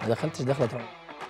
ما دخلتش دخلة رعب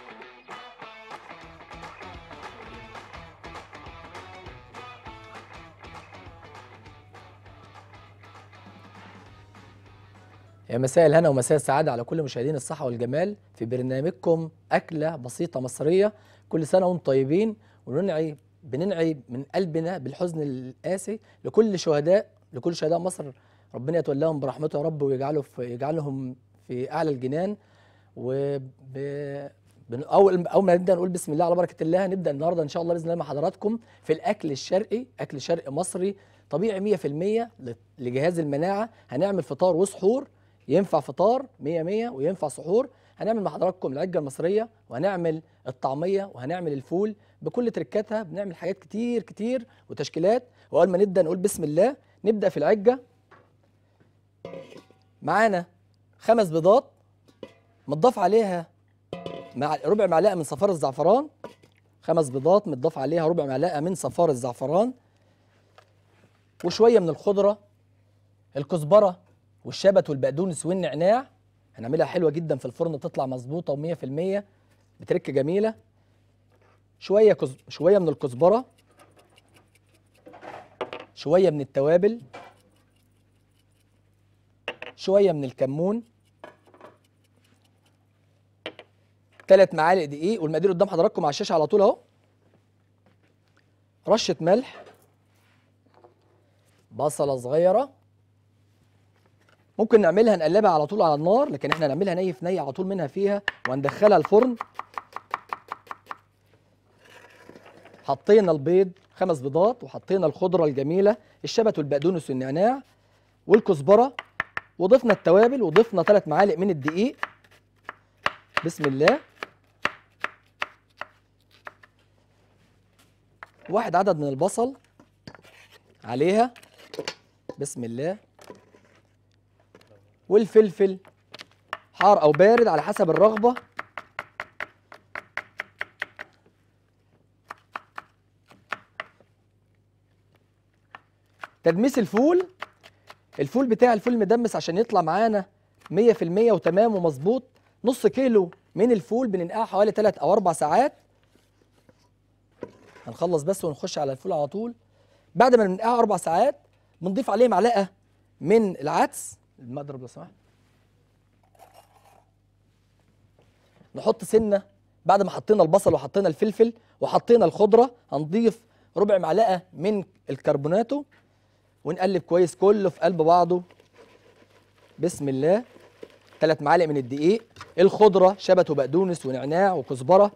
يا مساء الهنا ومساء السعادة على كل مشاهدين الصحة والجمال في برنامجكم أكلة بسيطة مصرية كل سنة وانتم طيبين وننعي بننعي من قلبنا بالحزن القاسي لكل شهداء لكل شهداء مصر ربنا يتولاهم برحمته يا رب ويجعله في يجعلهم في أعلى الجنان و بن- اول اول ما نبدا نقول بسم الله على بركه الله نبدا النهارده ان شاء الله باذن الله مع حضراتكم في الاكل الشرقي اكل شرقي مصري طبيعي 100% ل- لجهاز المناعه هنعمل فطار وسحور ينفع فطار 100 100 وينفع سحور هنعمل مع حضراتكم العجه المصريه وهنعمل الطعميه وهنعمل الفول بكل تركاتها بنعمل حاجات كتير كتير وتشكيلات واول ما نبدا نقول بسم الله نبدا في العجه معانا خمس بيضات متضاف عليها مع ربع معلقه من صفار الزعفران خمس بيضات متضاف عليها ربع معلقه من صفار الزعفران وشويه من الخضره الكزبره والشبت والبقدونس والنعناع هنعملها حلوه جدا في الفرن تطلع مظبوطه و100% بتركه جميله شويه كز... شويه من الكزبره شويه من التوابل شويه من الكمون ثلاث معالق دقيق والمقادير قدام حضراتكم على الشاشه على طول اهو رشه ملح بصله صغيره ممكن نعملها نقلبها على طول على النار لكن احنا نعملها ني في ني على طول منها فيها وندخلها الفرن حطينا البيض خمس بيضات وحطينا الخضره الجميله الشبت والبقدونس والنعناع والكزبره وضفنا التوابل وضفنا ثلاث معالق من الدقيق بسم الله واحد عدد من البصل عليها بسم الله والفلفل حار او بارد على حسب الرغبه تدميس الفول الفول بتاع الفول مدمس عشان يطلع معانا 100% وتمام ومظبوط نص كيلو من الفول بننقعه حوالي 3 او 4 ساعات هنخلص بس ونخش على الفول على طول بعد ما ننقعه 4 ساعات بنضيف عليه معلقه من العدس المضرب لو سمحت نحط سنه بعد ما حطينا البصل وحطينا الفلفل وحطينا الخضره هنضيف ربع معلقه من الكربوناتو ونقلب كويس كله في قلب بعضه بسم الله ثلاث معالق من الدقيق الخضره شبت وبقدونس ونعناع وكزبره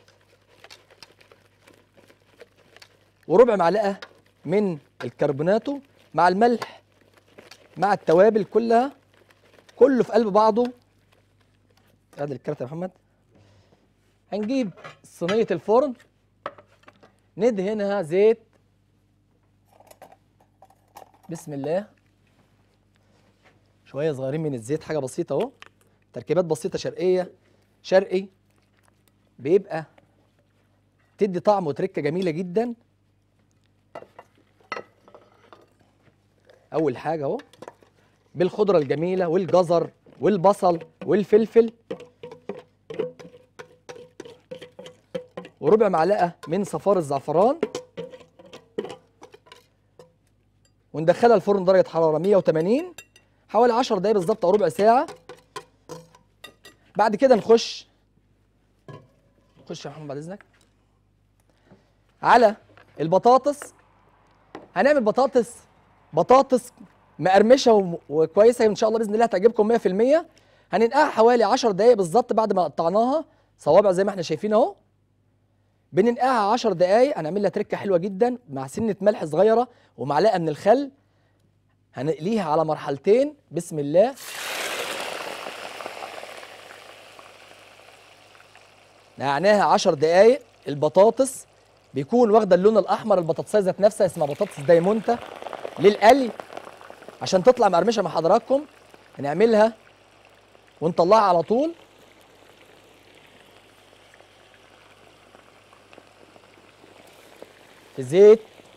وربع معلقه من الكربوناتو مع الملح مع التوابل كلها كله في قلب بعضه ادي الكارت يا محمد هنجيب صينيه الفرن ندهنها زيت بسم الله شويه صغيرين من الزيت حاجه بسيطه اهو تركيبات بسيطه شرقيه شرقي بيبقى تدي طعم وتركه جميله جدا اول حاجه اهو بالخضره الجميله والجزر والبصل والفلفل وربع معلقه من صفار الزعفران وندخلها الفرن درجه حراره 180 حوالي 10 دقايق بالظبط او ربع ساعه بعد كده نخش خش يا محمد بعد اذنك على البطاطس هنعمل بطاطس بطاطس مقرمشه وم- وكويسه ان شاء الله باذن الله هتعجبكم 100% هننقعها حوالي 10 دقايق بالظبط بعد ما قطعناها صوابع زي ما احنا شايفين اهو بننقعها 10 دقايق هنعمل لها تركه حلوه جدا مع سنه ملح صغيره ومعلقه من الخل هنقليها على مرحلتين بسم الله نقعناها 10 دقايق البطاطس بيكون واخده اللون الاحمر البطاطسيه ذات نفسها اسمها بطاطس دايمونتا للقلي عشان تطلع مقرمشه مع حضراتكم هنعملها ونطلعها على طول في زيت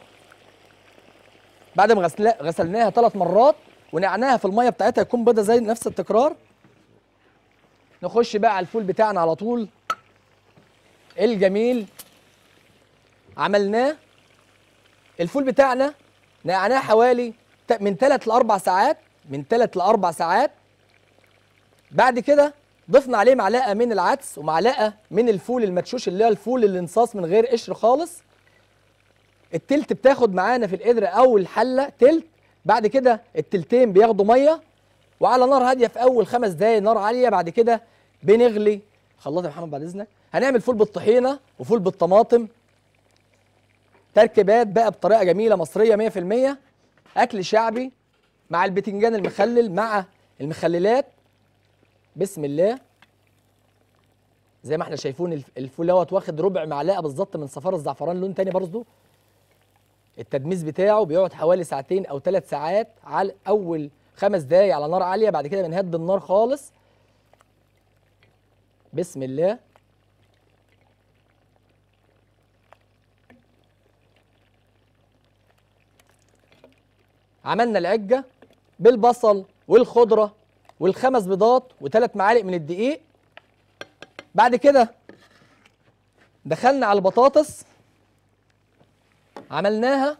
بعد ما غسلا- غسلناها ثلاث مرات ونقعناها في الميه بتاعتها يكون بيضه زي نفس التكرار نخش بقى على الفول بتاعنا على طول الجميل عملناه الفول بتاعنا نقعناه حوالي ت- من 3 ل 4 ساعات من 3 ل 4 ساعات بعد كده ضفنا عليه معلقه من العدس ومعلقه من الفول المدشوش اللي هو الفول اللي انصاص من غير قشر خالص التلت بتاخد معانا في القدر او الحله تلت بعد كده التلتين بياخدوا ميه وعلى نار هاديه في اول خمس دقايق نار عاليه بعد كده بنغلي خلاط يا محمد بعد اذنك هنعمل فول بالطحينه وفول بالطماطم تركيبات بقى بطريقه جميله مصريه 100% اكل شعبي مع البتنجان المخلل مع المخللات بسم الله زي ما احنا شايفين الف- الفول دوت واخد ربع معلقه بالظبط من صفار الزعفران لون تاني برضه التدميس بتاعه بيقعد حوالي ساعتين او ثلاث ساعات على اول خمس دقايق على نار عاليه بعد كده بنهدي النار خالص بسم الله عملنا العجه بالبصل والخضره والخمس بيضات وثلاث معالق من الدقيق بعد كده دخلنا على البطاطس عملناها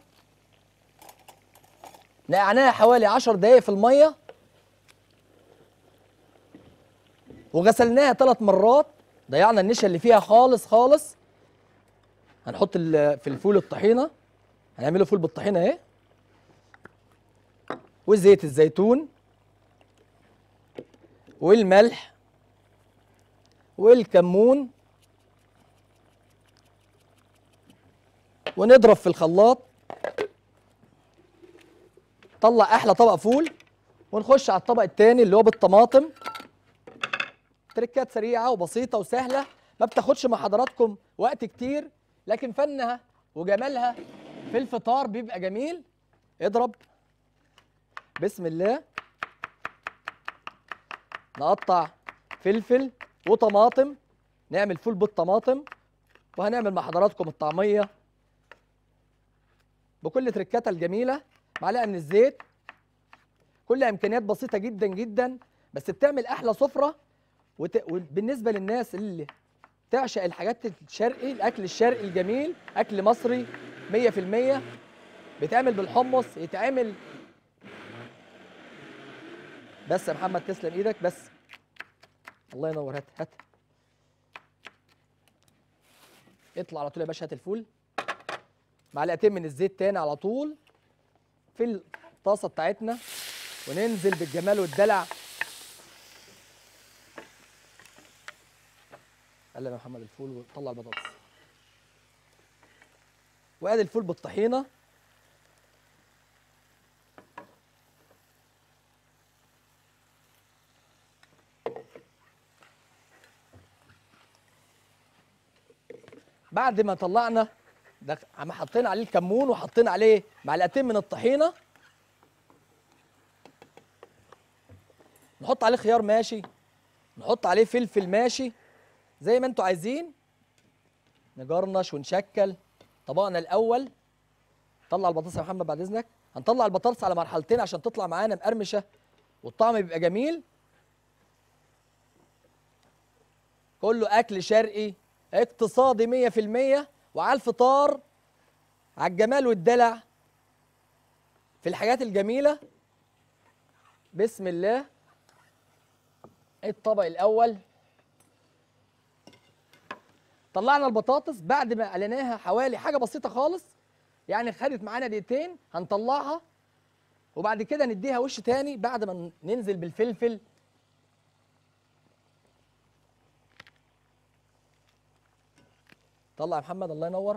نقعناها حوالي 10 دقايق في الميه وغسلناها ثلاث مرات ضيعنا النشا اللي فيها خالص خالص هنحط ال- في الفول الطحينه هنعمله فول بالطحينه اهي وزيت الزيتون والملح والكمون ونضرب في الخلاط طلع احلى طبق فول ونخش على الطبق التاني اللي هو بالطماطم تركات سريعه وبسيطه وسهله ما بتاخدش مع حضراتكم وقت كتير لكن فنها وجمالها في الفطار بيبقى جميل اضرب بسم الله نقطع فلفل وطماطم نعمل فول بالطماطم وهنعمل مع حضراتكم الطعميه بكل تركاتها الجميله معلقه من الزيت كلها امكانيات بسيطه جدا جدا بس بتعمل احلى سفره وت... وبالنسبه للناس اللي تعشق الحاجات الشرقي الاكل الشرقي الجميل اكل مصري 100% بيتعمل بالحمص يتعمل بس يا محمد تسلم ايدك بس الله ينور هات هات اطلع على طول يا باشا هات الفول معلقتين من الزيت تاني على طول في الطاسه بتاعتنا وننزل بالجمال والدلع قلب يا محمد الفول وطلع البطاطس وادي الفول بالطحينه بعد ما طلعنا ده عم حطينا عليه الكمون وحطينا عليه معلقتين من الطحينه نحط عليه خيار ماشي نحط عليه فلفل ماشي زي ما انتوا عايزين نجرنش ونشكل طبقنا الاول طلع البطاطس يا محمد بعد اذنك هنطلع البطاطس على مرحلتين عشان تطلع معانا مقرمشه والطعم بيبقى جميل كله اكل شرقي اقتصادي 100% وعلى الفطار على الجمال والدلع في الحاجات الجميله بسم الله الطبق الاول طلعنا البطاطس بعد ما قليناها حوالي حاجه بسيطه خالص يعني خدت معانا دقيقتين هنطلعها وبعد كده نديها وش تاني بعد ما ننزل بالفلفل طلع يا محمد الله ينور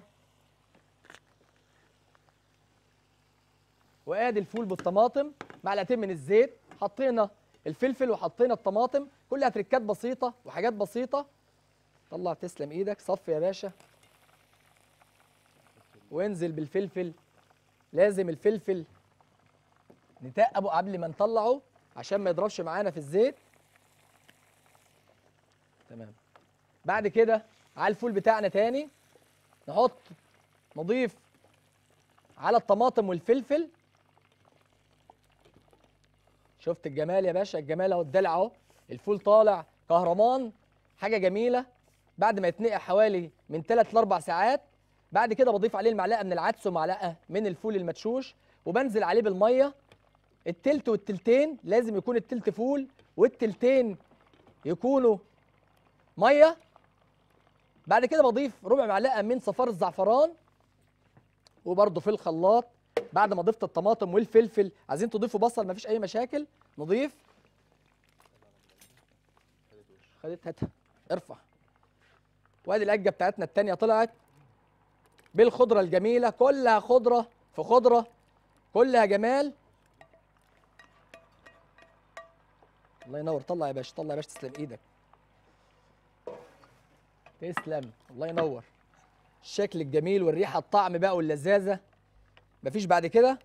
وادي الفول بالطماطم معلقتين من الزيت حطينا الفلفل وحطينا الطماطم كلها تركات بسيطه وحاجات بسيطه طلع تسلم ايدك صف يا باشا وانزل بالفلفل لازم الفلفل نتقبه قبل ما نطلعه عشان ما يضربش معانا في الزيت تمام بعد كده على الفول بتاعنا تاني نحط نضيف على الطماطم والفلفل شفت الجمال يا باشا الجمال اهو الدلع اهو الفول طالع كهرمان حاجه جميله بعد ما يتنقع حوالي من 3 ل 4 ساعات بعد كده بضيف عليه المعلقه من العدس ومعلقه من الفول المدشوش وبنزل عليه بالميه التلت والتلتين لازم يكون التلت فول والتلتين يكونوا ميه بعد كده بضيف ربع معلقه من صفار الزعفران وبرده في الخلاط بعد ما ضفت الطماطم والفلفل عايزين تضيفوا بصل مفيش اي مشاكل نضيف خدت هاتها ارفع وادي العجه بتاعتنا التانية طلعت بالخضره الجميله كلها خضره في خضره كلها جمال الله ينور طلع يا باشا طلع يا باشا تسلم ايدك تسلم الله ينور الشكل الجميل والريحه الطعم بقى واللذاذه مفيش بعد كده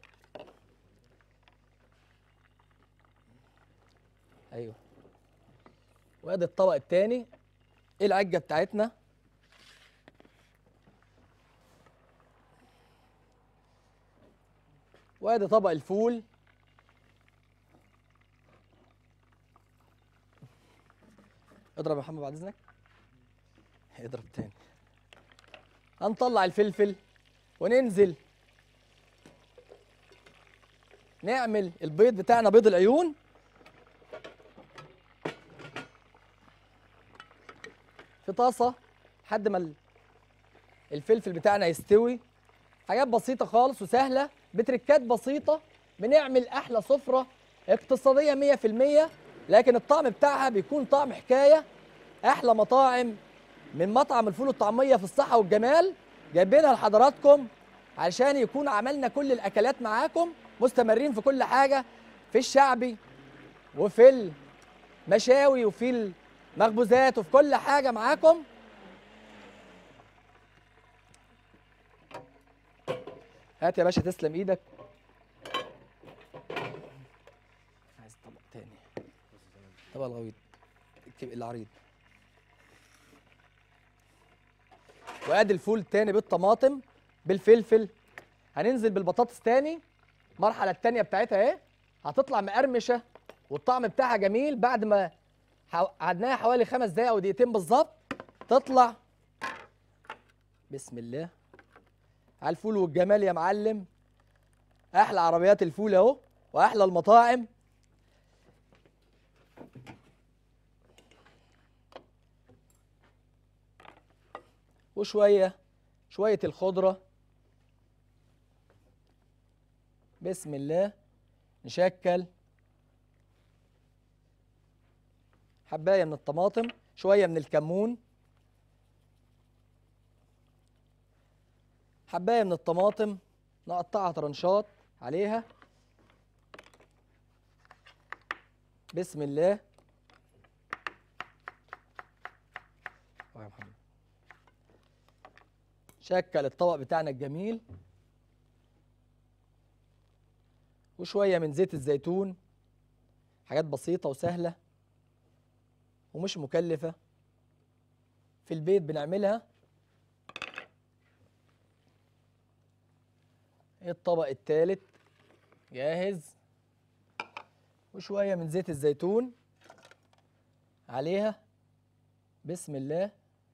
ايوه وادي الطبق التاني ايه العجه بتاعتنا وادي طبق الفول اضرب يا محمد بعد اذنك اضرب تاني هنطلع الفلفل وننزل نعمل البيض بتاعنا بيض العيون في طاسه لحد ما ال- الفلفل بتاعنا يستوي حاجات بسيطه خالص وسهله بتركات بسيطه بنعمل احلى سفره اقتصاديه 100% لكن الطعم بتاعها بيكون طعم حكايه احلى مطاعم من مطعم الفول والطعميه في الصحه والجمال جايبينها لحضراتكم علشان يكون عملنا كل الاكلات معاكم مستمرين في كل حاجه في الشعبي وفي المشاوي وفي المخبوزات وفي كل حاجه معاكم هات يا باشا تسلم ايدك عايز طبق تاني طبق الغويط الك- العريض وادي الفول تاني بالطماطم بالفلفل هننزل بالبطاطس تاني المرحله التانيه بتاعتها اهي هتطلع مقرمشه والطعم بتاعها جميل بعد ما حو- قعدناها حوالي خمس دقايق او دقيقتين بالظبط تطلع بسم الله على الفول والجمال يا معلم احلى عربيات الفول اهو واحلى المطاعم وشويه شويه الخضره بسم الله نشكل حبايه من الطماطم شويه من الكمون حبايه من الطماطم نقطعها طرنشات عليها بسم الله أهو يا محمد شكل الطبق بتاعنا الجميل وشويه من زيت الزيتون حاجات بسيطه وسهله ومش مكلفه في البيت بنعملها الطبق الثالث جاهز وشويه من زيت الزيتون عليها بسم الله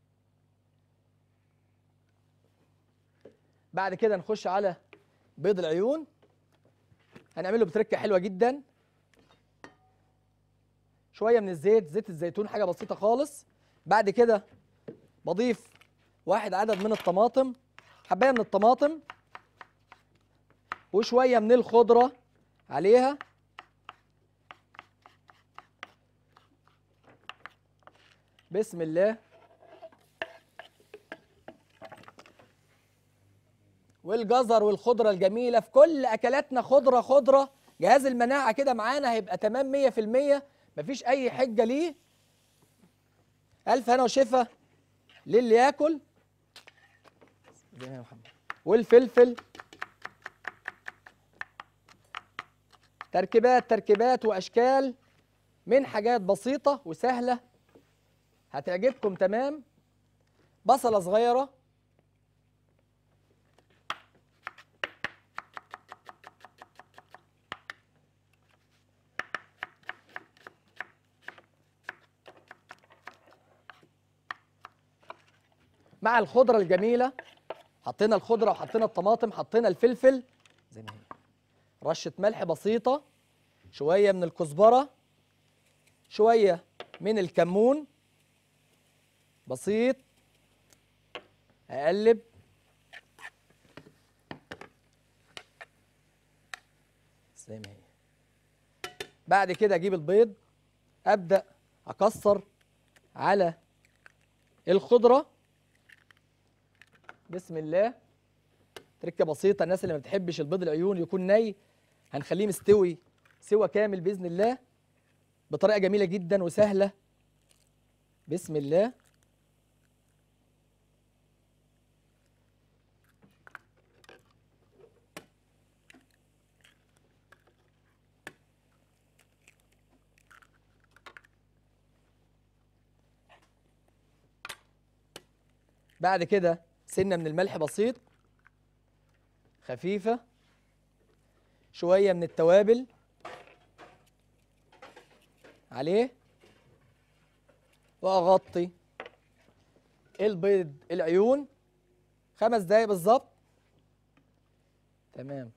بعد كده نخش على بيض العيون هنعمله بتركه حلوه جدا شويه من الزيت زيت الزيتون حاجه بسيطه خالص بعد كده بضيف واحد عدد من الطماطم حبايه من الطماطم وشويه من الخضره عليها بسم الله والجزر والخضره الجميله في كل اكلاتنا خضره خضره جهاز المناعه كده معانا هيبقى تمام 100% مفيش اي حجه ليه الف هنا وشفا للي ياكل زي ما يا محمد والفلفل تركيبات تركيبات واشكال من حاجات بسيطه وسهله هتعجبكم تمام بصله صغيره مع الخضره الجميله حطينا الخضره وحطينا الطماطم حطينا الفلفل زي ما هي رشه ملح بسيطه شويه من الكزبره شويه من الكمون بسيط اقلب زي ما هي بعد كده اجيب البيض ابدا اكسر على الخضره بسم الله تركه بسيطه الناس اللي ما بتحبش البيض العيون يكون ني هنخليه مستوي سوا كامل باذن الله بطريقه جميله جدا وسهله بسم الله بعد كده سنه من الملح بسيط خفيفه شويه من التوابل عليه واغطي البيض العيون خمس دقايق بالظبط تمام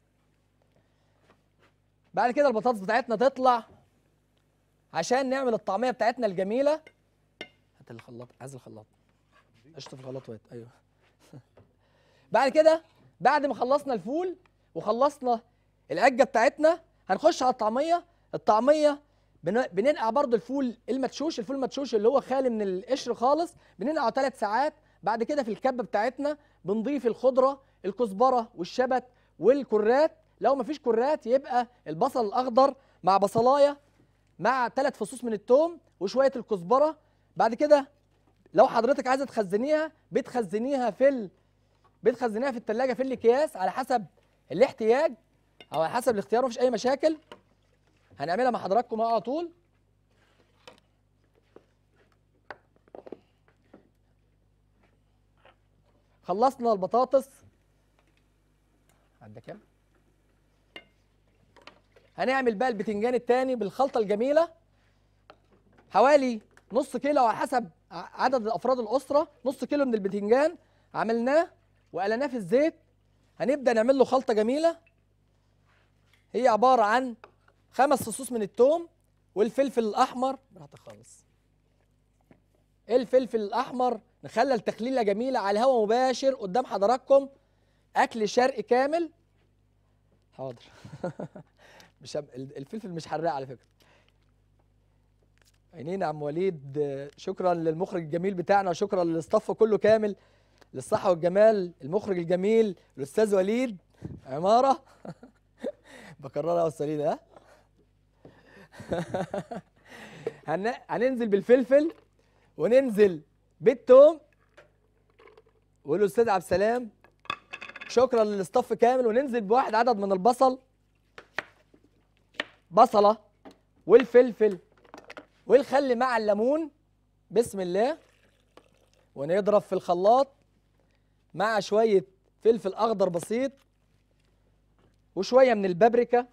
بعد كده البطاطس بتاعتنا تطلع عشان نعمل الطعميه بتاعتنا الجميله هات الخلاط عايز الخلاط قشطه في الخلاط وقت ايوه بعد كده بعد ما خلصنا الفول وخلصنا العجه بتاعتنا هنخش على الطعميه الطعميه بن- بننقع برضو الفول المدشوش الفول المدشوش اللي هو خالي من القشر خالص بننقعه ثلاث ساعات بعد كده في الكبه بتاعتنا بنضيف الخضره الكزبره والشبت والكرات لو مفيش كرات يبقى البصل الاخضر مع بصلايه مع ثلاث فصوص من الثوم وشويه الكزبره بعد كده لو حضرتك عايزه تخزنيها بتخزنيها في ال... بتخزنيها في الثلاجه في الاكياس على حسب الاحتياج او على حسب الاختيار مفيش اي مشاكل هنعملها مع حضراتكم أهو على طول خلصنا البطاطس عندك كام هنعمل بقى البتنجان التاني بالخلطه الجميله حوالي نص كيلو على حسب ع- عدد افراد الاسره نص كيلو من البتنجان عملناه وقلناه في الزيت هنبدا نعمل له خلطه جميله هي عباره عن خمس فصوص من الثوم والفلفل الاحمر براحتك خالص الفلفل الاحمر نخلل تخليله جميله على الهواء مباشر قدام حضراتكم اكل شرقي كامل حاضر مش هب- ال- الفلفل مش حراق على فكره عينينا يا عم وليد آه، شكرا للمخرج الجميل بتاعنا وشكرا للاستاف كله كامل للصحه والجمال المخرج الجميل الاستاذ وليد عماره بكررها يا استاذ وليد ها هن... هننزل بالفلفل وننزل بالثوم والاستاذ عبد السلام شكرا للاستاف كامل وننزل بواحد عدد من البصل بصله والفلفل والخل مع الليمون بسم الله ونضرب في الخلاط مع شويه فلفل اخضر بسيط وشويه من البابريكا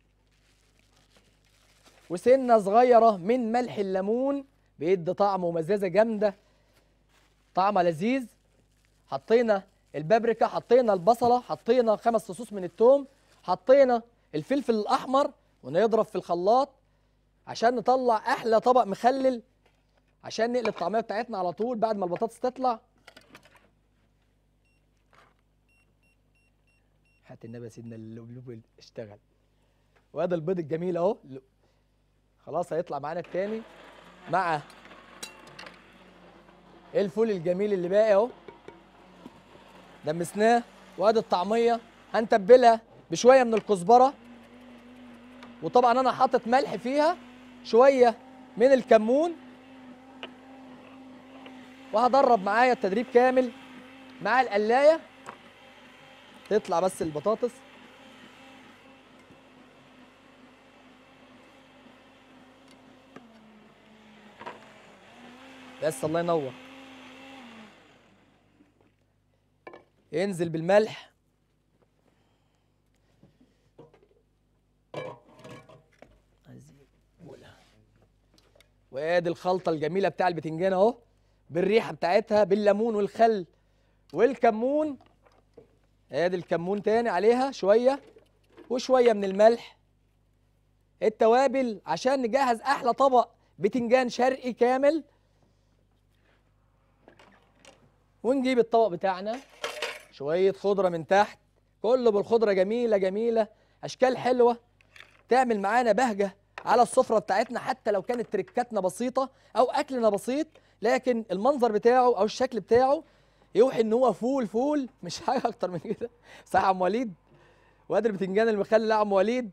وسنه صغيره من ملح الليمون بيدي طعم ومزازه جامده طعمها لذيذ حطينا البابريكا حطينا البصله حطينا خمس فصوص من الثوم حطينا الفلفل الاحمر ونضرب في الخلاط عشان نطلع احلى طبق مخلل عشان نقلب الطعميه بتاعتنا على طول بعد ما البطاطس تطلع هات النبي يا سيدنا اللبلب اشتغل وادي البيض الجميل اهو ل- خلاص هيطلع معانا التاني مع الفول الجميل اللي باقي اهو دمسناه وادي الطعميه هنتبلها بشويه من الكزبره وطبعا انا حاطط ملح فيها شويه من الكمون وهدرب معايا التدريب كامل مع القلايه تطلع بس البطاطس بس الله ينور ينزل بالملح عايزين نقولها. وادي الخلطه الجميله بتاع البتنجان اهو بالريحه بتاعتها بالليمون والخل والكمون ادي الكمون تاني عليها شويه وشويه من الملح التوابل عشان نجهز احلى طبق بتنجان شرقي كامل ونجيب الطبق بتاعنا شويه خضره من تحت كله بالخضره جميله جميله اشكال حلوه تعمل معانا بهجه على السفره بتاعتنا حتى لو كانت تركاتنا بسيطه او اكلنا بسيط لكن المنظر بتاعه او الشكل بتاعه يوحي ان هو فول فول مش حاجه اكتر من كده صح يا عم وليد وادي البتنجان المخلل يا عم وليد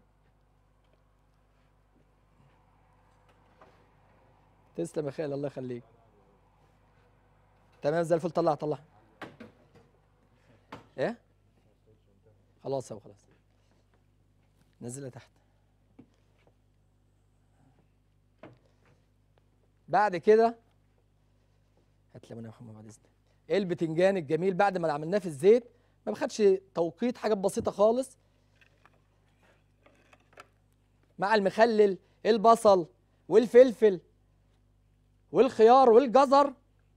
تسلم يا خالد الله يخليك تمام زي الفل طلع طلع ايه خلاص اهو خلاص نزلها تحت بعد كده هات ليمونه يا محمد بعد اذنك البتنجان الجميل بعد ما عملناه في الزيت ما بخدش توقيت حاجات بسيطه خالص مع المخلل البصل والفلفل والخيار والجزر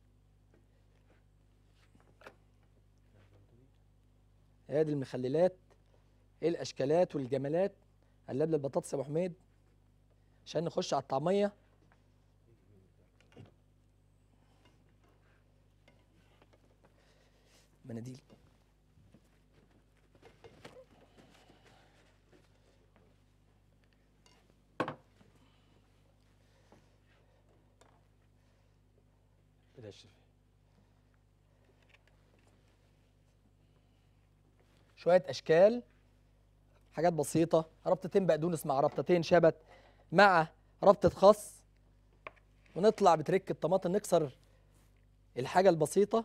ادي المخللات الاشكالات والجمالات قلب لي البطاطس يا ابو حميد عشان نخش على الطعميه مناديل بلاش شويه اشكال حاجات بسيطه ربطتين بقدونس مع ربطتين شبت مع ربطه خس ونطلع بترك الطماطم نكسر الحاجه البسيطه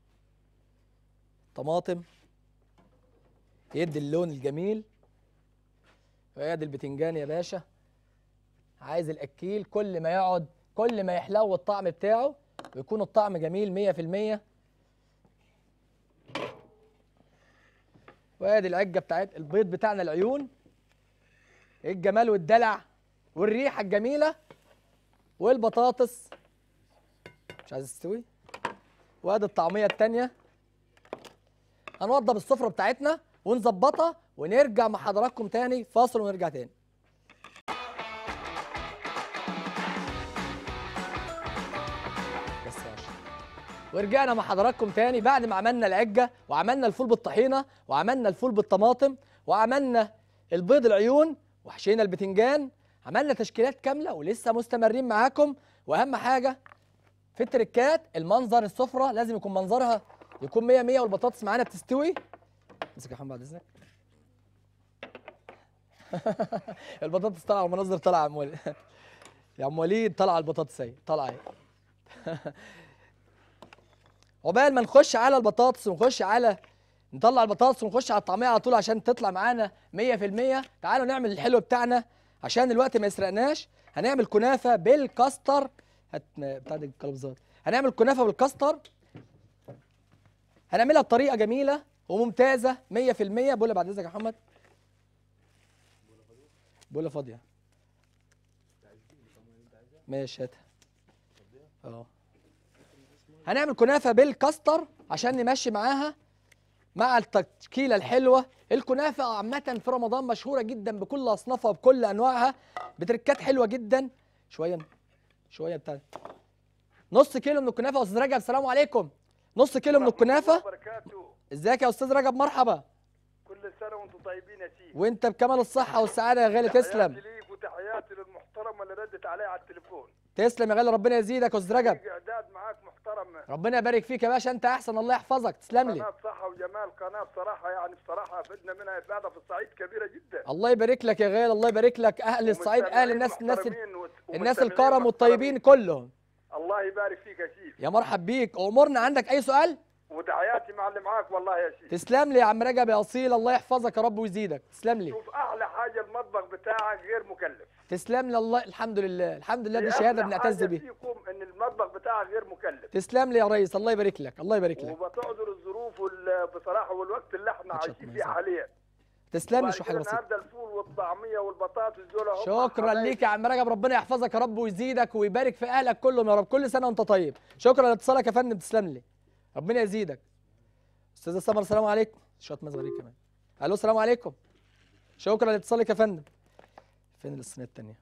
طماطم يدي اللون الجميل وادي البتنجان يا باشا عايز الاكيل كل ما يقعد كل ما يحلو الطعم بتاعه ويكون الطعم جميل مية في المية وادي العجة بتاعت البيض بتاعنا العيون الجمال والدلع والريحة الجميلة والبطاطس مش عايز تستوي وادي الطعمية التانية هنوضب السفرة بتاعتنا ونظبطها ونرجع مع حضراتكم تاني فاصل ونرجع تاني بس يا باشا ورجعنا مع حضراتكم تاني بعد ما عملنا العجة وعملنا الفول بالطحينة وعملنا الفول بالطماطم وعملنا البيض العيون وحشينا البتنجان عملنا تشكيلات كاملة ولسه مستمرين معاكم وأهم حاجة في التركات المنظر السفرة لازم يكون منظرها يكون 100 100 والبطاطس معانا بتستوي امسك يا محمد بعد اذنك البطاطس طالعه والمناظر طالعه يا عم وليد يا عم وليد طالعه البطاطس اهي طالعه اهي عقبال ما نخش على البطاطس ونخش على نطلع البطاطس ونخش على الطعميه على طول عشان تطلع معانا 100% تعالوا نعمل الحلو بتاعنا عشان الوقت ما يسرقناش هنعمل كنافه بالكاستر هات بتاع دي الكلبزات هنعمل كنافه بالكاستر هنعملها بطريقه جميله وممتازه 100% بقول بعد اذنك يا محمد بقول فاضيه ماشي هاتها اه هنعمل كنافه بالكاستر عشان نمشي معاها مع التشكيله الحلوه الكنافه عامه في رمضان مشهوره جدا بكل اصنافها وبكل انواعها بتركات حلوه جدا شويه شويه بتاع نص كيلو من الكنافه يا استاذ رجب السلام عليكم نص كيلو من الكنافه وبركاته ازيك يا استاذ رجب مرحبا كل سنه وانتم طيبين يا سيدي وانت بكمال الصحه والسعاده يا غالي تسلم تحياتي ليك وتحياتي للمحترمه اللي ردت عليا على التليفون تسلم يا غالي ربنا يزيدك يا استاذ رجب في اعداد معاك محترم ربنا يبارك فيك يا باشا انت احسن الله يحفظك تسلم لي قناه صحه وجمال قناه بصراحه يعني بصراحه افدنا منها افاده في الصعيد كبيره جدا الله يبارك لك يا غالي الله يبارك لك اهل الصعيد اهل ومستمعين الناس الناس محترمين وت- الناس ومستمعين الكرم والطيبين كلهم الله يبارك فيك يا سيدي يا مرحب بيك امورنا عندك اي سؤال وتحياتي مع اللي معاك والله يا سيدي تسلم لي يا عم رجب يا اصيل الله يحفظك يا رب ويزيدك تسلم لي شوف احلى حاجه المطبخ بتاعك غير مكلف تسلم لي الله الحمد لله الحمد لله دي دي شهاده أحلى بنعتز حاجة بيها فيكم ان المطبخ بتاعك غير مكلف تسلم لي يا ريس الله يبارك لك الله يبارك لك وبتعذر الظروف وال- بصراحه والوقت اللي احنا هتشطب عايشين ما فيه يزعل. حاليا تسلم لي وبعد شو كده حاجه بسيطه النهارده الفول والطعميه والبطاطس دول هم شكرا حبايبي. ليك يا عم رجب ربنا يحفظك يا رب ويزيدك ويبارك في اهلك كلهم يا رب كل سنه وانت طيب شكرا لاتصالك يا فندم تسلم لي ربنا يزيدك استاذه سمر السلام عليكم شويه مزغري كمان الو السلام عليكم شكرا لاتصالك يا فندم فين الصينيه الثانيه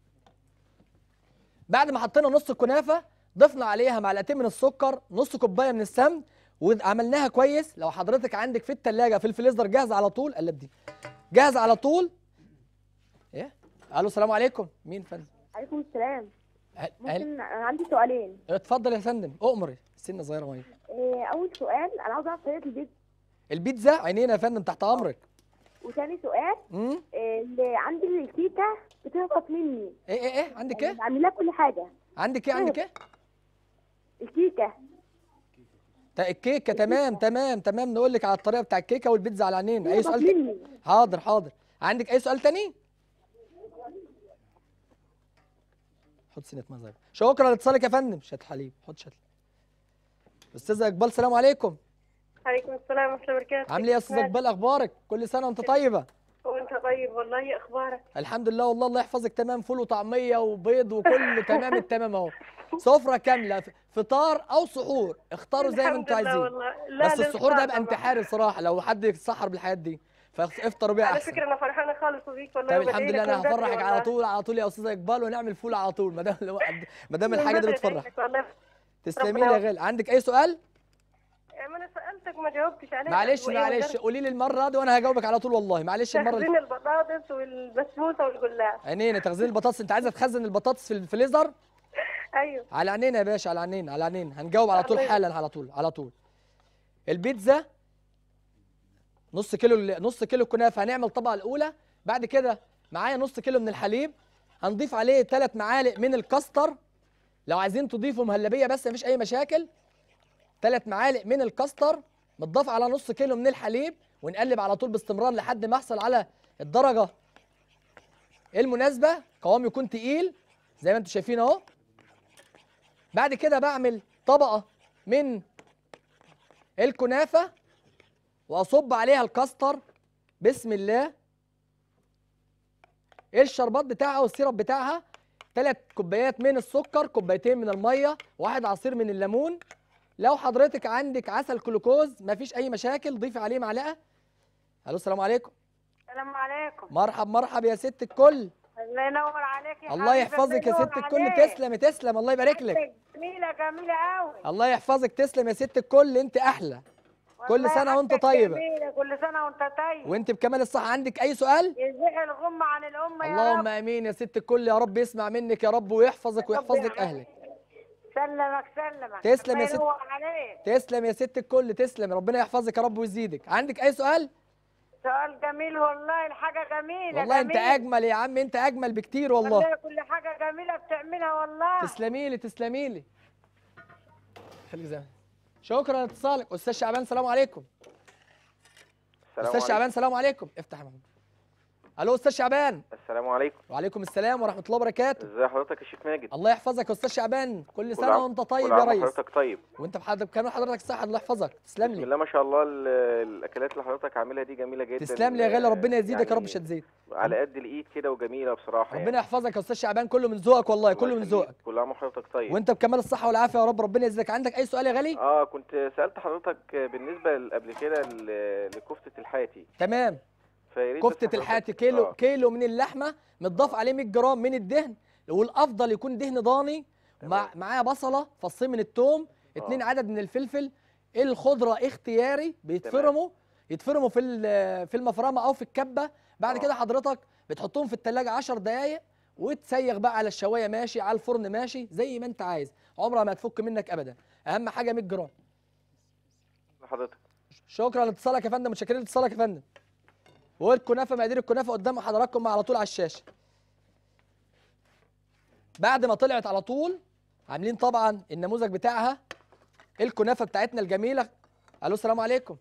بعد ما حطينا نص الكنافه ضفنا عليها معلقتين من السكر نص كوبايه من السمن وعملناها كويس لو حضرتك عندك في الثلاجه في الفريزر جاهزه على طول قلب دي جاهزه على طول ايه الو السلام عليكم مين فندم عليكم السلام أهل- أهل- ممكن انا عندي سؤالين اتفضل يا فندم اؤمري سنه صغيره ميه إيه اول سؤال انا عاوز اعرف طريقه البيت البيتزا عينينا يا فندم تحت امرك وثاني سؤال امم إيه اللي عندي الكيكه بتهبط مني ايه ايه ايه عندك ايه بعمل لها كل حاجه عندك ايه عندك ايه الكيكه تا- الكيكه تمام تمام تمام نقول لك على الطريقه بتاع الكيكه والبيتزا على عينينا اي بتهبط سؤال تاني مني حاضر حاضر عندك اي سؤال تاني حط سنه ميه صغيرة. شكرا لاتصالك يا فندم شات حليب حط شات استاذه اقبال السلام عليكم عليكم السلام ورحمة الله وبركاته عامله ايه يا استاذه اقبال اخبارك كل سنه وانت طيبه وانت طيب والله اخبارك الحمد لله والله الله يحفظك تمام فول وطعميه وبيض وكله تمام التمام اهو سفره كامله ف- فطار او سحور اختاروا زي ما الحمد انتوا لله عايزين والله لا بس السحور ده يبقى طبعاً. انتحاري بصراحه لو حد يتسحر بالحاجات دي فافطروا بيها على احسن فكرة انا فرحانة خالص بيك والله طيب وبدعي الحمد لك لله انا من بدري هفرحك على والله. طول على طول يا استاذه اقبال ونعمل فول على طول ما دام ما دام من الحاجه دي بدري بتفرح بدعي لك والله تسلمي ربنا لي يا يوفقك. غالي عندك اي سؤال ما انا سألتك ما جاوبتش عليه معلش وإيه معلش وقدرت قولي لي المره دي وانا هجاوبك على طول والله معلش المره اللي تخزين البطاطس والبسبوسة والجلاش عينينا تخزين البطاطس انت عايزه تخزن البطاطس في الفريزر ايوه على عينينا يا باشا على عينينا على عينينا هنجاوب على طول الله حالا على طول على طول البيتزا نص كيلو نص كيلو كنافه هنعمل الطبقه الاولى بعد كده معايا نص كيلو من الحليب هنضيف عليه ثلاث معالق من الكاستر لو عايزين تضيفوا مهلبيه بس مفيش اي مشاكل ثلاث معالق من الكاستر متضاف على نص كيلو من الحليب ونقلب على طول باستمرار لحد ما يحصل على الدرجه المناسبه قوام يكون تقيل زي ما انتم شايفين اهو بعد كده بعمل طبقه من الكنافه واصب عليها الكاستر بسم الله الشربات بتاعها والسيرب بتاعها ثلاث كوبايات من السكر كوبايتين من الميه واحد عصير من الليمون لو حضرتك عندك عسل جلوكوز مفيش اي مشاكل ضيفي عليه معلقه الو السلام عليكم السلام عليكم مرحب مرحب يا ست الكل الله ينور عليك يا الله حبيبي، يحفظك يا الله ست ينور الكل عليك. تسلمي تسلم الله يبارك لك جميلة جميلة قوي الله يحفظك تسلم يا ست الكل انت احلى كل سنة وانت طيبة. جميلة كل سنة وانت طيب وانت بكمال الصحه عندك اي سؤال يزيح الغمة عن الأمة يا اللهم رب امين يا ست الكل يا رب يسمع منك يا رب ويحفظك ويحفظ لك اهلك سلمك سلمك تسلم يا الله ست. ينور عليك تسلم يا ست الكل تسلم ربنا يحفظك يا رب ويزيدك عندك اي سؤال سؤال جميل والله الحاجة جميلة والله انت جميل. اجمل يا عم انت اجمل بكتير والله والله كل حاجة جميلة بتعملها والله تسلمي لي تسلمي لي خليك زي ما- شكرا لاتصالك استاذ شعبان السلام عليكم السلام استاذ عليكم شعبان السلام عليكم افتح يا محمود الو استاذ شعبان السلام عليكم وعليكم السلام ورحمه الله وبركاته ازي حضرتك يا شيخ ماجد الله يحفظك يا استاذ شعبان كل كل سنه عام- وانت طيب كل يا عام ريس حضرتك طيب وانت بحضرتك كمان حضرتك صح الله يحفظك تسلم بسم لي الله ما شاء الله ال- الاكلات اللي حضرتك عاملها دي جميله جدا تسلم لي يا غالي ربنا يزيدك يا رب يعني مش هتزيد على قد الايد كده وجميله بصراحه ربنا يحفظك يا استاذ شعبان كله من ذوقك والله الله كله من يخليك. ذوقك كل عام وحضرتك طيب وانت بكمال الصحه والعافيه يا رب ربنا يزيدك عندك اي سؤال يا غالي اه كنت سالت حضرتك بالنسبه ل- قبل كده ل- لكفته الحاتي تمام فيا ريت بس كفته حضرتك- الحاتي كيلو آه. كيلو من اللحمه متضاف عليه 100 جرام من الدهن والافضل يكون دهن ضاني مع معاه بصله فصين من الثوم اتنين آه. عدد من الفلفل الخضره اختياري بيتفرموا يتفرموا في ال- في المفرمه او في الكبه بعد آه. كده حضرتك بتحطهم في التلاجة 10 دقايق وتسيغ بقى على الشوايه ماشي على الفرن ماشي زي ما انت عايز عمرها ما هتفك منك ابدا اهم حاجه 100 جرام حضرتك شكرا لاتصالك يا فندم متشكرين لاتصالك يا فندم والكنافه مقادير الكنافه قدام حضراتكم على طول على الشاشه بعد ما طلعت على طول عاملين طبعا النموذج بتاعها الكنافه بتاعتنا الجميله الو السلام عليكم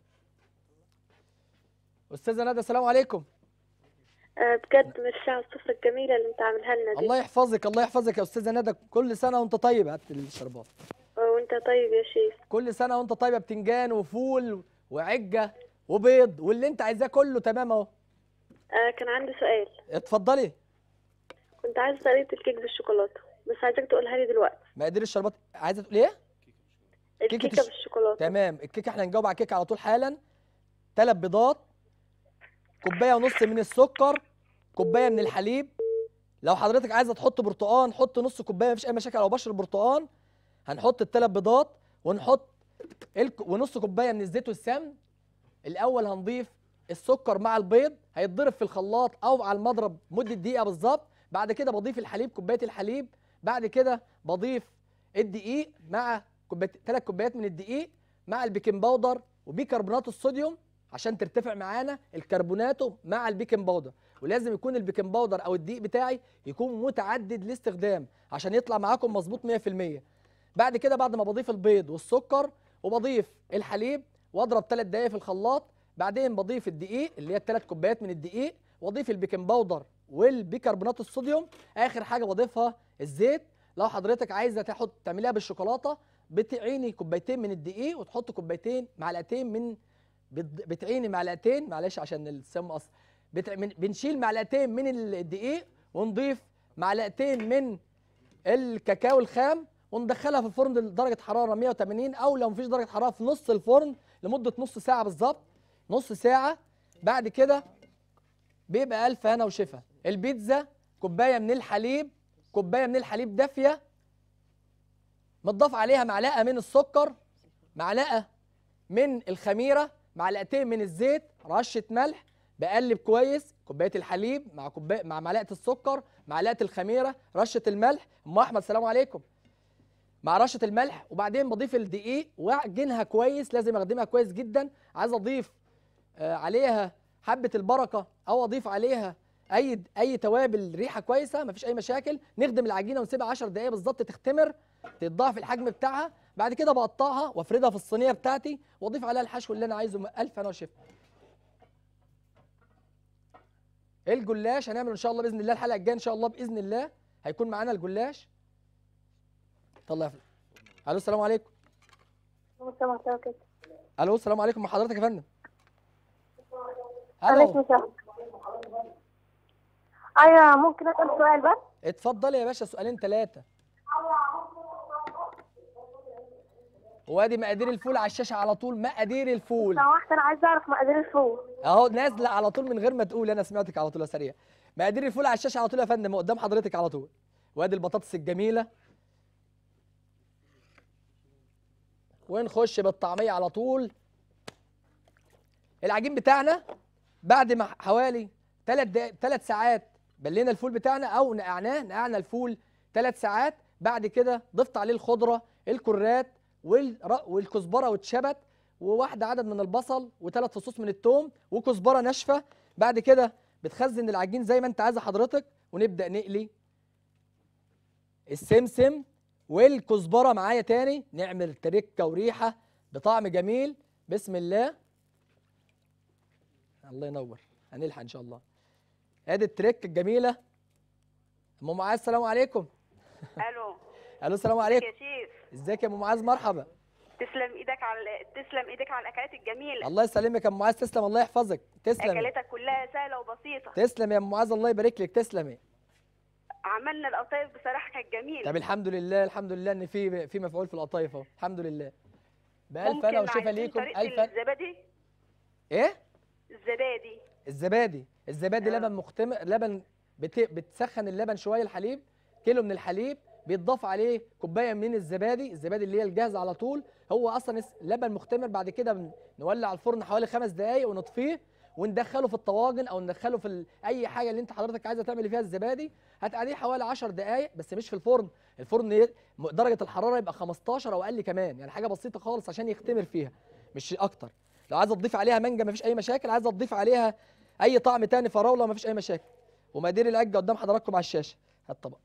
استاذه ندى السلام عليكم آه، بجد مش على السفرة الجميلة اللي انت عاملها لنا دي الله يحفظك الله يحفظك يا استاذه ندى كل سنه وانت طيب هات الشربات آه، وانت طيب يا شيخ كل سنه وانت طيبه بتنجان وفول وعجه وبيض واللي انت عايزاه كله تمام اهو آه كان عندي سؤال اتفضلي كنت عايزة طريقة الكيك بالشوكولاتة بس عايزاك تقولها لي دلوقتي مقادير الشربات عايزه تقول ايه كيكة الكيكة الش- بالشوكولاتة تمام الكيكه احنا هنجاوب على الكيكه على طول حالا ثلاث بيضات كوبايه ونص من السكر كوبايه من الحليب لو حضرتك عايزه تحط برتقان حط نص كوبايه مفيش اي مشاكل لو بشر برتقان هنحط الثلاث بيضات ونحط الك... ونص كوبايه من الزيت والسمن الاول هنضيف السكر مع البيض هيتضرب في الخلاط او على المضرب مده دقيقه بالظبط بعد كده بضيف الحليب كوبايه الحليب بعد كده بضيف الدقيق مع كوبايه ثلاث كوبايات من الدقيق مع البيكنج باودر وبيكربونات الصوديوم عشان ترتفع معانا الكربوناتو مع البيكنج باودر ولازم يكون البيكنج باودر او الدقيق بتاعي يكون متعدد الاستخدام عشان يطلع معاكم مظبوط 100% بعد كده بعد ما بضيف البيض والسكر وبضيف الحليب واضرب 3 دقايق في الخلاط بعدين بضيف الدقيق اللي هي الثلاث كوبايات من الدقيق واضيف البيكنج باودر والبيكربونات الصوديوم اخر حاجه بضيفها الزيت لو حضرتك عايزه تحط تعمليها بالشوكولاته بتعيني كوبايتين من الدقيق وتحط كوبايتين معلقتين من بت- بتعيني معلقتين معلش عشان السم اصلا بتع... من... بنشيل معلقتين من الدقيق ونضيف معلقتين من الكاكاو الخام وندخلها في الفرن لدرجه حراره 180 او لو مفيش درجه حراره في نص الفرن لمده نص ساعه بالظبط نص ساعه بعد كده بيبقى الف هنا وشفا البيتزا كوبايه من الحليب كوبايه من الحليب دافيه متضاف عليها معلقه من السكر معلقه من الخميره معلقتين من الزيت رشه ملح بقلب كويس كوبايه الحليب مع كوبايه مع معلقه السكر معلقه الخميره رشه الملح ام احمد السلام عليكم مع رشه الملح وبعدين بضيف الدقيق واعجنها كويس لازم اخدمها كويس جدا عايز اضيف آه، عليها حبه البركه او اضيف عليها اي اي توابل ريحه كويسه مفيش اي مشاكل نخدم العجينه ونسيبها 10 دقائق بالظبط تختمر تتضاعف الحجم بتاعها بعد كده بقطعها وافردها في الصينيه بتاعتي واضيف عليها الحشو اللي انا عايزه الف انا وشيف الجلاش هنعمل ان شاء الله باذن الله الحلقه الجايه ان شاء الله باذن الله هيكون معانا الجلاش طلع يا الو السلام عليكم السلام عليكم الو السلام عليكم مع حضرتك يا فندم عليكم الو السلام ايوه ممكن اسال سؤال بس اتفضل يا باشا سؤالين ثلاثه وادي مقادير الفول على الشاشه على طول مقادير الفول لو واحده انا عايزه اعرف مقادير الفول اهو نازله على طول من غير ما تقول انا سمعتك على طول يا سريع مقادير الفول على الشاشه على طول يا فندم قدام حضرتك على طول وادي البطاطس الجميله ونخش بالطعميه على طول العجين بتاعنا بعد ما حوالي 3 دقائق 3 ساعات بلينا الفول بتاعنا او نقعناه نقعنا الفول 3 ساعات بعد كده ضفت عليه الخضره الكرات والر- والكزبره والشبت وواحده عدد من البصل وثلاث فصوص من الثوم وكزبره ناشفه بعد كده بتخزن العجين زي ما انت عايزه حضرتك ونبدا نقلي السمسم والكزبره معايا تاني نعمل تركه وريحه بطعم جميل بسم الله الله ينور هنلحق ان شاء الله ادي التريك الجميله ام معاذ السلام عليكم الو الو السلام يا عليكم شيف ازيك يا ام معاذ مرحبا تسلم ايدك على تسلم ايدك على الاكلات الجميله الله يسلمك يا ام معاذ تسلم الله يحفظك تسلم اكلاتك كلها سهله وبسيطه تسلم يا ام معاذ الله يبارك لك تسلمي عملنا القطايف بصراحه كانت جميله طب الحمد لله الحمد لله ان في في مفعول في القطايف اهو الحمد لله بألف ممكن انا وشفا عايزين ليكم طريقة ألف أنا- الزبادي ايه الزبادي الزبادي الزبادي آه. لبن مختمر لبن بت... بتسخن اللبن شويه الحليب كيلو من الحليب بيتضاف عليه كوبايه من الزبادي الزبادي اللي هي الجاهزه على طول هو اصلا اس- لبن مختمر بعد كده بن- نولع الفرن حوالي خمس دقائق ونطفيه وندخله في الطواجن او ندخله في ال... اي حاجه اللي انت حضرتك عايزه تعمل فيها الزبادي هتقعديه حوالي 10 دقائق بس مش في الفرن الفرن ي... م- درجه الحراره يبقى 15 او اقل كمان يعني حاجه بسيطه خالص عشان يختمر فيها مش اكتر لو عايزه تضيف عليها مانجا مفيش اي مشاكل عايزه تضيف عليها اي طعم تاني فراوله مفيش اي مشاكل ومقادير العجه قدام حضراتكم على الشاشه هات طبق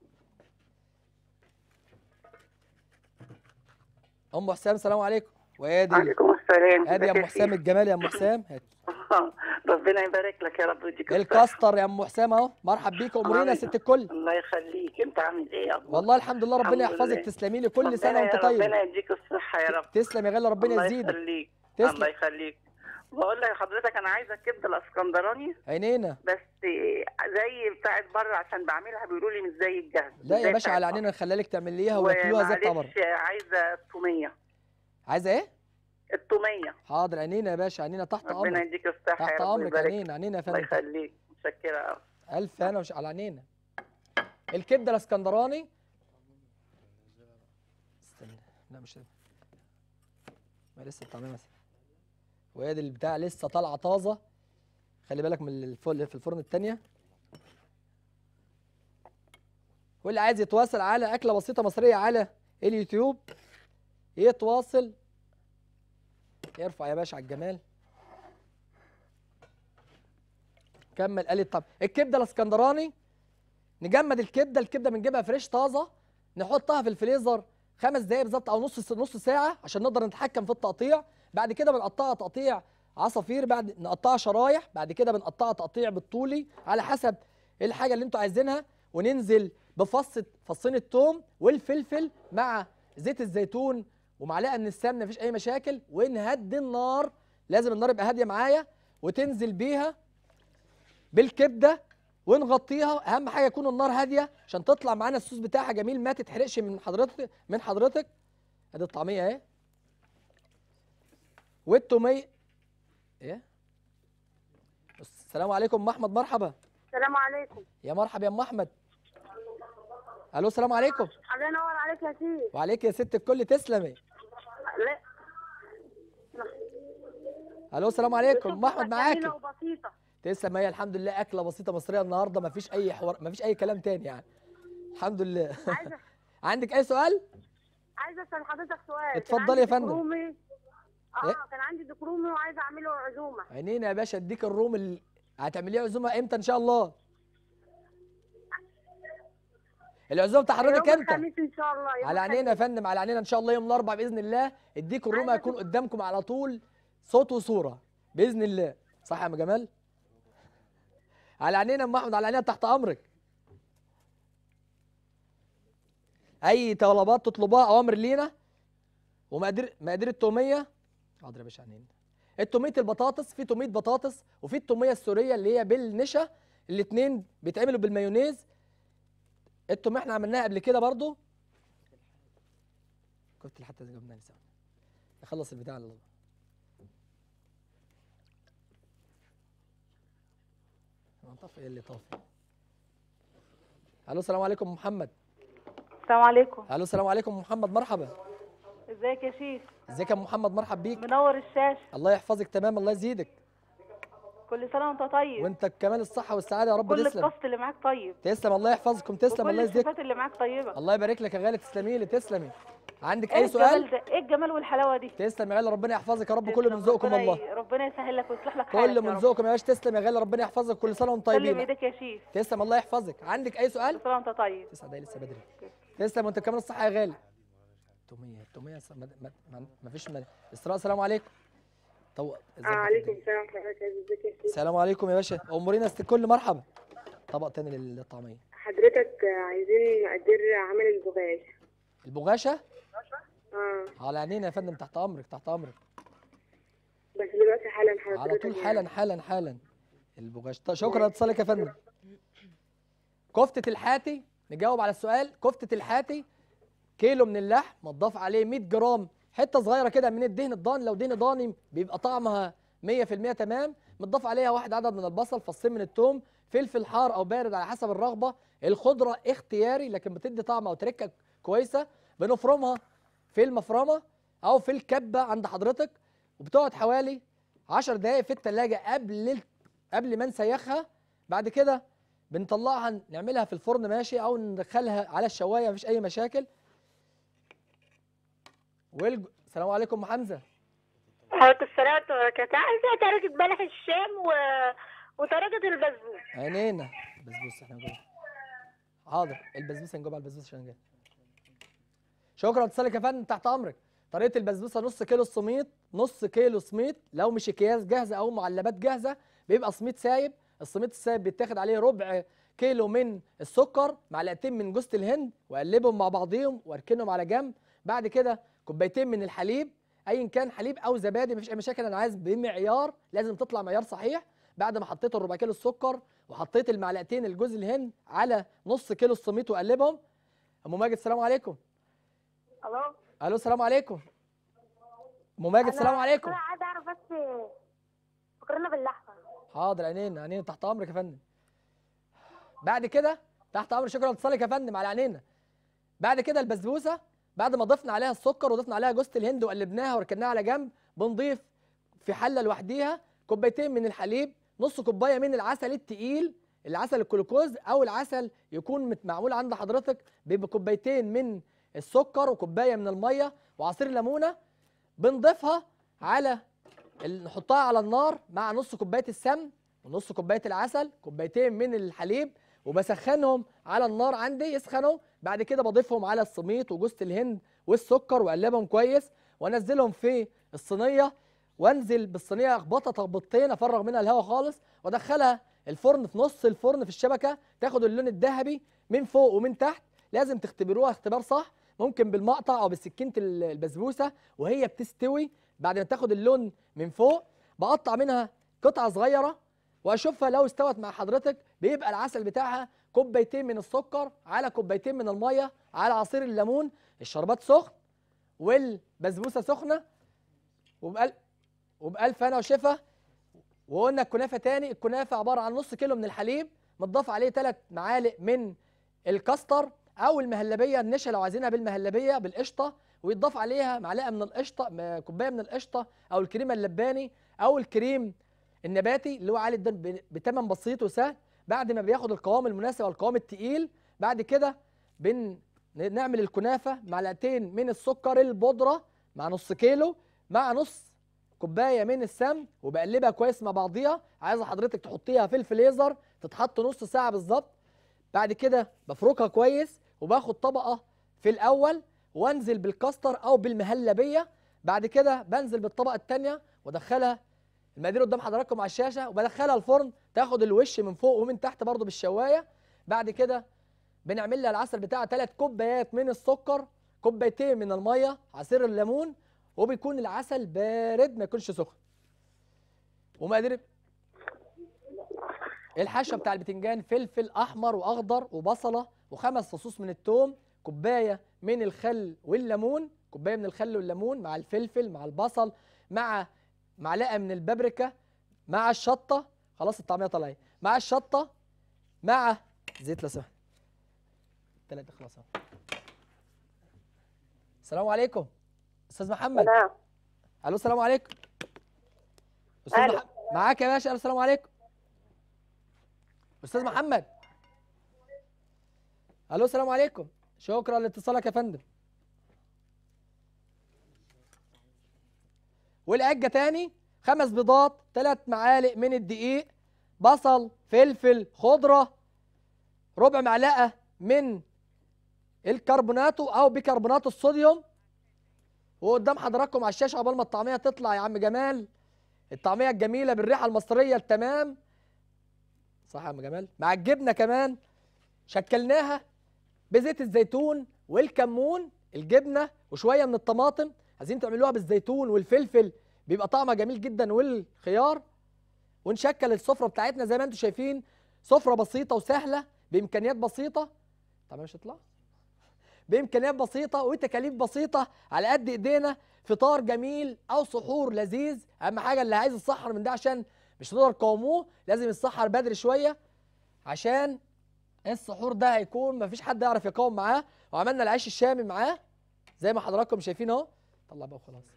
ام حسام السلام عليكم وادي عليكم السلام ادي يا ازيك ام يا حسام شيخ؟ الجمال يا ام حسام هات ربنا يبارك لك يا رب ويديك الصحة. الكاستر يا ام حسام اهو مرحب بيك امورينا يا آمين. ست الكل الله يخليك انت عامل ايه يا أبو؟ والله الحمد لله ربنا الحمد يحفظك لله. تسلمي لي كل سنه ربنا وانت يا طيب ربنا يديك الصحة يا رب تسلم يا غالي ربنا الله يزيدك يخليك تسلم. الله يخليك بقول لك حضرتك انا عايزه الكبده الاسكندراني عينينا بس زي بتاعت بره عشان بعملها بيقولوا لي مش زي الجاهز لا مش يا زي باشا بتاعت على بره. عينينا نخليها لك تعمليها وياكلوها زي بتاع بره ومعلش عايزه التوميه عايزه ايه التوميه حاضر عينينا يا باشا عينينا تحت ربنا امرك يديك الصحه تحت يا رب امرك ويبارك عينينا عينينا يا الله فندم يخليك متشكره قوي الف هنا وش على عينينا الكبده الاسكندراني استنى لا مش ما لسه الطعميه مثلا وادي البتاع لسه طالعه طازه خلي بالك من الفل في الفرن التانية واللي عايز يتواصل على اكله بسيطه مصريه على اليوتيوب يتواصل يرفع يا باشا على الجمال كمل قال طب الكبده الاسكندراني نجمد الكبده الكبده بنجيبها فريش طازه نحطها في الفريزر خمس دقايق بالظبط او نص نص ساعه عشان نقدر نتحكم في التقطيع بعد كده بنقطعها تقطيع عصافير بعد نقطعها شرايح بعد كده بنقطعها تقطيع بالطولي على حسب الحاجه اللي انتوا عايزينها وننزل بفص فصين الثوم والفلفل مع زيت الزيتون ومعلقه من السمنه مفيش اي مشاكل ونهدي النار لازم النار يبقى هاديه معايا وتنزل بيها بالكبده ونغطيها اهم حاجه يكون النار هاديه عشان تطلع معانا الصوص بتاعها جميل ما تتحرقش من حضرتك من حضرتك ادي الطعميه اهي والتوميه ايه السلام عليكم ام احمد مرحبا السلام عليكم يا مرحبا يا ام احمد الو السلام عليكم الله ينور عليك يا سيدي وعليك يا ست الكل تسلمي لا الو السلام عليكم ام احمد معاكي جميلة وبسيطة تسلم هي الحمد لله اكله بسيطه مصريه النهارده ما فيش اي حوار ما فيش اي كلام تاني يعني الحمد لله عايزة عندك اي سؤال عايزة اسأل حضرتك سؤال اتفضلي كان يا عندي فندم. دكرومي إيه؟ اه كان عندي دكرومي وعايزة اعمله عزومة عينينا يا باشا اديك الروم اللي هتعمليها عزومه امتى ان شاء الله العزومه بتاع حضرتك يوم امتى الخميس ان شاء الله يوم على عينينا يا الخميس. فندم على عينينا ان شاء الله يوم الاربعاء باذن الله اديك الروم عايزة هيكون قدامكم على طول صوت وصوره باذن الله صح يا ام جمال على عينينا يا ام احمد على عينينا تحت امرك اي طلبات تطلبوها اوامر لينا ومقادير مقادير التوميه حاضر يا باشا عينينا التوميه البطاطس في توميه بطاطس وفي التوميه السوريه اللي هي بالنشا الاثنين بيتعملوا بالمايونيز التوميه احنا عملناها قبل كده برضو كنت حتى جبنا لسه نخلص البتاع اللي طفي ايه اللي طافي الو السلام عليكم محمد السلام عليكم الو السلام عليكم محمد مرحبا ازيك يا شيخ ازيك يا أم محمد مرحب بيك منور الشاشه الله يحفظك تمام الله يزيدك كل سنه وانت طيب وانت كمان الصحه والسعاده يا رب كل تسلم الكاست اللي معاك طيب تسلم الله يحفظكم تسلم وكل الله يزيدك الشيفات اللي معاك طيبه الله يبارك لك يا غالي تسلمي لي تسلمي عندك ايه اي سؤال الجمال ده ايه الجمال والحلاوه دي تسلم يا غالي ربنا يحفظك يا رب كل من تسلم. ذوقكم ربنا والله ي- ربنا يسهل لك ويصلح لك حالك كل يا من رب. ذوقكم يا باشا تسلم يا غالي ربنا يحفظك كل سنه وانتم سلم طيبين ايدك يا شيخ تسلم الله يحفظك عندك اي سؤال كل سنه وانت طيب تسعة دقايق لسه بدري تسلم وانت كمان الصحه يا غالي تومية تومية س- ما, ما, ما, ما فيش مانع اسراء السلام عليكم طو ازيك يا عليكم فندم؟ السلام ورحمة الله ازيك يا سيدي السلام عليكم يا باشا امورينا ست الكل مرحبا طبق تاني لل- للطعميه حضرتك عايزين مقدار عمل البغاش البغاشه اه على عينينا يا فندم تحت امرك تحت امرك بس دلوقتي حالا حضرتك على طول يعني. حالا حالا حالا البغاش طيب شكرا على اتصالك يا فندم كفتة الحاتي نجاوب على السؤال كفتة الحاتي كيلو من اللحم متضاف عليه 100 جرام حتة صغيرة كده من الدهن الضاني لو دهن ضاني بيبقى طعمها 100% تمام متضاف عليها واحد عدد من البصل فصين من الثوم فلفل حار او بارد على حسب الرغبة الخضرة اختياري لكن بتدي طعم او تركة كويسة بنفرمها في المفرمة او في الكبة عند حضرتك وبتقعد حوالي 10 دقايق في التلاجة قبل ال- قبل ما نسيخها بعد كده بنطلعها نعملها في الفرن ماشي او ندخلها على الشوايه مفيش اي مشاكل والج... السلام عليكم ام حمزه حضرتك السلام وبركاته عايزة طريقة بلح الشام و... وطريقة البسبوس عينينا بسبوس احنا جوه حاضر البسبوسه نجيب على البسبوسه عشان جاي شكرا اتصالك يا فندم تحت امرك طريقه البسبوسه نص كيلو سميط نص كيلو سميط لو مش اكياس جاهزه او معلبات جاهزه بيبقى سميط سايب السميط السايب بيتاخد عليه ربع كيلو من السكر معلقتين من جوز الهند واقلبهم مع بعضيهم واركنهم على جنب بعد كده كوبايتين من الحليب ايا كان حليب او زبادي مفيش اي مشاكل انا عايز بمعيار لازم تطلع معيار صحيح بعد ما حطيت الربع كيلو السكر وحطيت المعلقتين الجوز الهند على نص كيلو السميط واقلبهم ام ماجد السلام عليكم الو الو السلام عليكم ام ماجد السلام عليكم انا عايز اعرف بس مكرونه باللحمه حاضر عينينا عينينا تحت امرك يا فندم بعد كده تحت امر شكرا لاتصالك يا فندم على عينينا بعد كده البسبوسه بعد ما ضفنا عليها السكر وضفنا عليها جوز الهند وقلبناها وركناها على جنب بنضيف في حله لوحديها كوبايتين من الحليب نص كوبايه من العسل التقيل العسل الجلوكوز او العسل يكون مت- معمول عند حضرتك بكوبايتين من السكر وكوبايه من الميه وعصير ليمونه بنضيفها على ال- نحطها على النار مع نص كوبايه السمن ونص كوبايه العسل كوبايتين من الحليب وبسخنهم على النار عندي يسخنوا بعد كده بضيفهم على السميط وجوز الهند والسكر واقلبهم كويس وانزلهم في الصينيه وانزل بالصينيه اخبطها تخبطتين افرغ منها الهواء خالص وادخلها الفرن في نص الفرن في الشبكه تاخد اللون الذهبي من فوق ومن تحت لازم تختبروها اختبار صح ممكن بالمقطع او بسكينه ال- البسبوسه وهي بتستوي بعد ما تاخد اللون من فوق بقطع منها قطعه صغيره واشوفها لو استوت مع حضرتك بيبقى العسل بتاعها كوبايتين من السكر على كوبايتين من الميه على عصير الليمون الشربات سخن والبسبوسه سخنه وبقل وبألف هنا وشفا وقلنا الكنافه تاني الكنافه عباره عن نص كيلو من الحليب متضاف عليه ثلاث معالق من الكاستر او المهلبيه النشا لو عايزينها بالمهلبيه بالقشطه ويتضاف عليها معلقه من القشطه م- كوبايه من القشطه او الكريمه اللباني او الكريم النباتي اللي هو عالي الدهن ب- بتمن بسيط وسهل بعد ما بياخد القوام المناسب والقوام التقيل بعد كده بن ن- نعمل الكنافه معلقتين من السكر البودره مع نص كيلو مع نص كوبايه من السمن وبقلبها كويس مع بعضيها عايزه حضرتك تحطيها في الفريزر تتحط نص ساعه بالظبط بعد كده بفركها كويس وباخد طبقه في الاول وانزل بالكاستر او بالمهلبيه بعد كده بنزل بالطبقه الثانيه وادخلها المقادير قدام حضراتكم على الشاشه وبدخلها الفرن تاخد الوش من فوق ومن تحت برضو بالشوايه بعد كده بنعمل لها العسل بتاعها ثلاث كوبايات من السكر كوبايتين من الميه عصير الليمون وبيكون العسل بارد ما يكونش سخن ومقادير الحشوه بتاع البتنجان فلفل احمر واخضر وبصله وخمس فصوص من الثوم كوبايه من الخل والليمون كوبايه من الخل والليمون مع الفلفل مع البصل مع معلقه من البابريكا مع الشطه خلاص الطعميه طالعه مع الشطه مع زيت لسان ثلاثه خلاص أهو. السلام عليكم استاذ محمد سلام الو السلام عليكم استاذ ألو. مح... معاك يا باشا الو السلام عليكم استاذ محمد الو السلام عليكم شكرا لاتصالك يا فندم والعجه تاني خمس بيضات ثلاث معالق من الدقيق بصل فلفل خضره ربع معلقه من الكربوناتو او بيكربونات الصوديوم وقدام حضراتكم على الشاشه عقبال ما الطعميه تطلع يا عم جمال الطعميه الجميله بالريحه المصريه التمام صح يا عم جمال مع الجبنه كمان شكلناها بزيت الزيتون والكمون الجبنه وشويه من الطماطم عايزين تعملوها بالزيتون والفلفل بيبقى طعمها جميل جدا والخيار ونشكل السفره بتاعتنا زي ما انتم شايفين سفره بسيطه وسهله بامكانيات بسيطه طبعا مش هتطلع بامكانيات بسيطه وتكاليف بسيطه على قد ايدينا فطار جميل او سحور لذيذ اهم حاجه اللي عايز يتسحر من ده عشان مش تقدر تقاوموه لازم يتسحر بدري شويه عشان السحور ده هيكون مفيش حد يعرف يقاوم معاه وعملنا العيش الشامي معاه زي ما حضراتكم شايفين اهو طلع بقى خلاص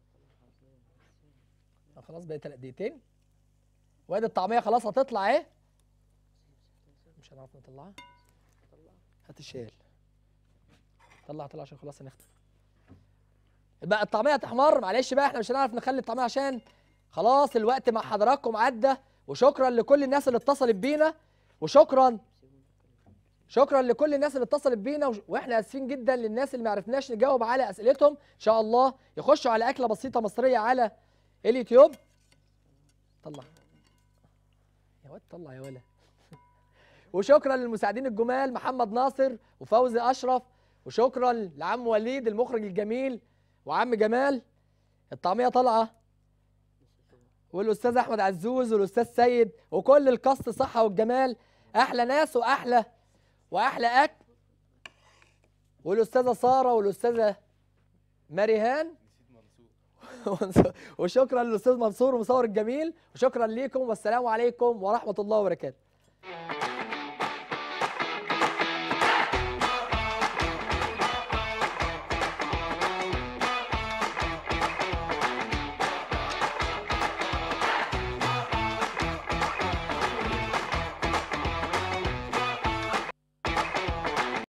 خلاص بقى تلات دقيقتين وادي الطعميه خلاص هتطلع اهي مش هنعرف نطلعها هات الشال طلع طلع عشان خلاص هنختم بقى الطعميه هتحمر معلش بقى احنا مش هنعرف نخلي الطعميه عشان خلاص الوقت مع حضراتكم عدى وشكرا لكل الناس اللي اتصلت بينا وشكرا شكرا لكل الناس اللي اتصلت بينا وش- واحنا اسفين جدا للناس اللي ما عرفناش نجاوب على اسئلتهم ان شاء الله يخشوا على اكله بسيطه مصريه على اليوتيوب طلع يا واد طلع يا ولا وشكرا للمساعدين الجمال محمد ناصر وفوزي اشرف وشكرا لعم وليد المخرج الجميل وعم جمال الطعميه طالعه والاستاذ احمد عزوز والاستاذ سيد وكل القصد صحه والجمال احلى ناس واحلى واحلى اكل والاستاذه ساره والاستاذه مريهان وشكرا للاستاذ منصور المصور الجميل وشكرا ليكم والسلام عليكم ورحمه الله وبركاته